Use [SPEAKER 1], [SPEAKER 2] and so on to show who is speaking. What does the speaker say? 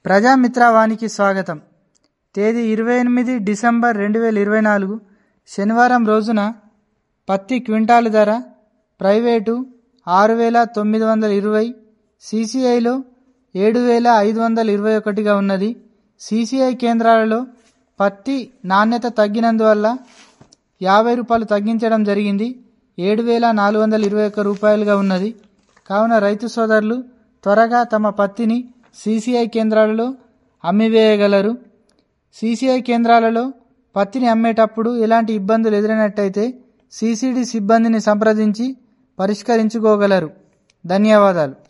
[SPEAKER 1] ప్రజామిత్రవానికి స్వాగతం తేదీ ఇరవై ఎనిమిది డిసెంబర్ రెండు వేల ఇరవై నాలుగు శనివారం రోజున పత్తి క్వింటాలు ధర ప్రైవేటు ఆరు వేల తొమ్మిది వందల ఇరవై సీసీఐలో ఏడు వేల ఐదు వందల ఇరవై ఒకటిగా ఉన్నది సీసీఐ కేంద్రాలలో పత్తి నాణ్యత తగ్గినందువల్ల యాభై రూపాయలు తగ్గించడం జరిగింది ఏడు వేల నాలుగు వందల ఇరవై ఒక్క రూపాయలుగా ఉన్నది కావున రైతు సోదరులు త్వరగా తమ పత్తిని సీసీఐ కేంద్రాలలో అమ్మివేయగలరు సీసీఐ కేంద్రాలలో పత్తిని అమ్మేటప్పుడు ఎలాంటి ఇబ్బందులు ఎదురైనట్టయితే సీసీడీ సిబ్బందిని సంప్రదించి పరిష్కరించుకోగలరు ధన్యవాదాలు